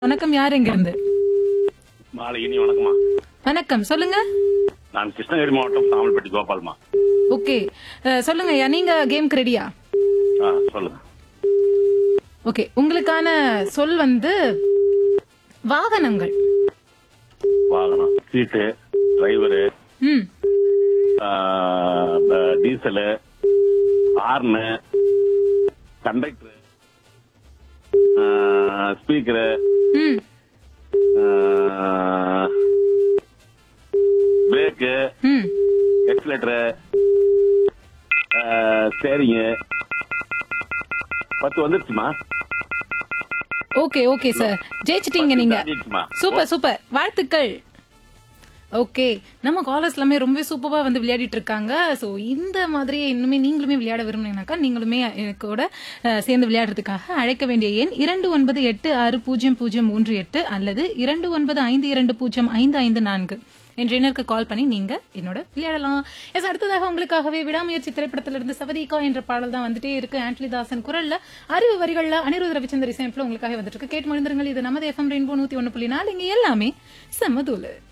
வணக்கம் யார் எங்க இருந்து மாலை இனி வணக்கம்மா வணக்கம் சொல்லுங்க நான் கிருஷ்ணகிரி மாவட்டம் சாமல்பட்டி கோபால்மா ஓகே அஹ், சொல்லுங்க ஐயா நீங்க கேம்க்கு ரெடியா ஆ சொல்லுங்க ஓகே உங்களுக்கான சொல் வந்து வாகனங்கள் வாகனம் சீட்டு டிரைவரு ம் டீசலு ஹார்னு கண்டக்டரு ஸ்பீக்கரு ம் பிரேக்கு ம் எக்ஸலேட்டரு ஸ்டேரிங்கு பத்து வந்துருச்சுமா ஓகே ஓகே சார் ஜெயிச்சிட்டீங்க நீங்க தாண்டிடுச்சுமா. சூப்பர் சூப்பர் வாழ்த்துக்கள் ஓகே நம்ம காலர்ஸ் எல்லாமே ரொம்ப சூப்பரா வந்து விளையாடிட்டு இருக்காங்க ஸோ இந்த மாதிரி இன்னுமே நீங்களுமே விளையாட விரும்புனீங்கன்னாக்கா நீங்களுமே எனக்கூட அஹ், சேர்ந்து விளையாடுறதுக்காக அழைக்க வேண்டிய எண் இரண்டு ஒன்பது எட்டு ஆறு பூஜ்ஜியம் பூஜ்ஜியம் மூன்று எட்டு அல்லது இரண்டு ஒன்பது ஐந்து இரண்டு பூஜ்ஜியம் ஐந்து ஐந்து நான்கு என்ற எண்ணிற்கு கால் பண்ணி நீங்க என்னோட விளையாடலாம் எஸ் அடுத்ததாக உங்களுக்காகவே விடாமுயற்சி திரைப்படத்திலிருந்து சவதிகா என்ற பாடல் தான் வந்துட்டே இருக்கு ஆண்டலி தாசன் குரல்ல அறிவு வரிகள்ல அனிருத் ரவிச்சந்தர் இசையமைப்புல உங்களுக்காக வந்துட்டு இருக்கு கேட்டு மகிழ்ந்துருங்கள் இது நமது எஃப்எம் ரெயின்போ நூத்தி ஒன்னு புள்ளி நாலு இங்க எல்லாமே செம்மதூலு